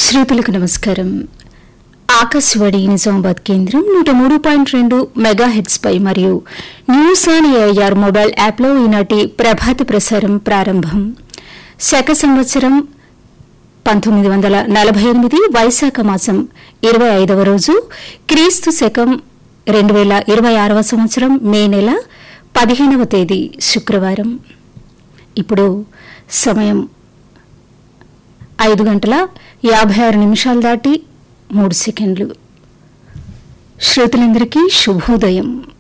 శ్రోతలకు నమస్కారం ఆకాశవాణి నిజామాబాద్ కేంద్రం నూట మూడు పాయింట్ రెండు మెగా హెడ్స్ పై మరియు న్యూస్ ఆన్ ఏఐఆర్ మొబైల్ యాప్లో ఈనాటి ప్రభాత ప్రసారం ప్రారంభం శక సంవత్సరం పంతొమ్మిది వందల నలభై ఎనిమిది వైశాఖ మాసం ఇరవై ఐదవ రోజు క్రీస్తు శకం రెండు వేల ఇరవై ఆరవ సంవత్సరం మే నెల పదిహేనవ తేదీ శుక్రవారం ఇప్పుడు సమయం ఐదు గంటల యాభై ఆరు నిమిషాలు దాటి మూడు సెకండ్లు శ్రోతలందరికీ శుభోదయం